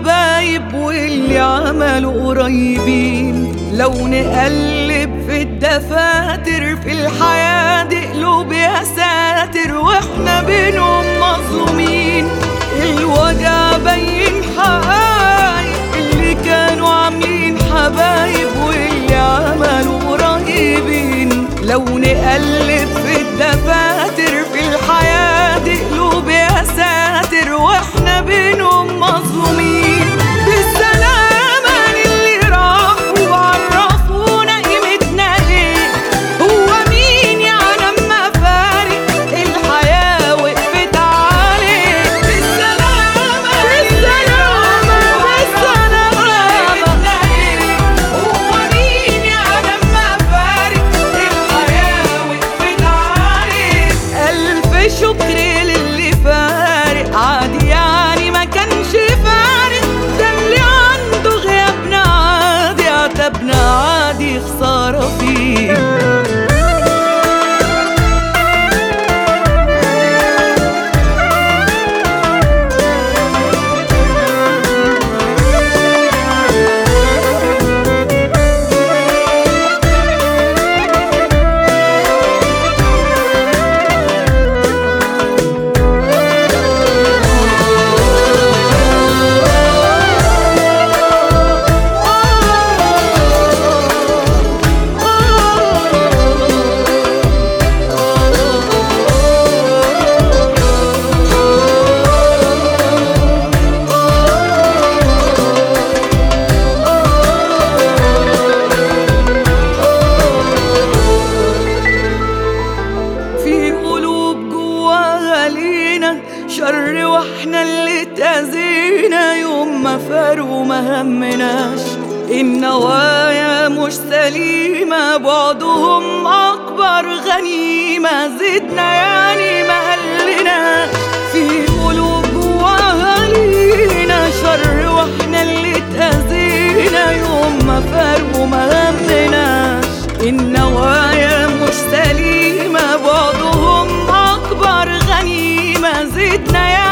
حبايب واللي عملوا قريبين لو نقلب في الدفاتر في الحياة دي قلوب يا ساتر واحنا بينهم مظلومين الوجع بين حقايق اللي كانوا عاملين حبايب واللي عملوا قريبين لو نقلب في الدفاتر في الحياة دي قلوب يا ساتر واحنا بينهم مظلومين بالسلامة للي راحوا وعرفونا قيمتنا ايه هو مين يعلم ما فارق الحياة وقفت عليه بالسلامة بالسلامة بالسلامة هو مين يعلم ما فارق الحياة وقفت عليه ألف شكر للي فارق عادي يعني ما كانش فارق ده اللي عنده غيابنا عادي عتبنا عادي خسارة فيه في قلوب جواها لينا شر واحنا اللي تأذينا يوم ما فاروا ما همناش النوايا مش سليمة بعدهم أكبر غنيمة زدنا يعني ما قلنا في قلوب جواها لينا شر واحنا اللي تأذينا يوم ما فاروا ما همناش النوايا مش سليمة بعضهم أكبر غنيمة زدنا يا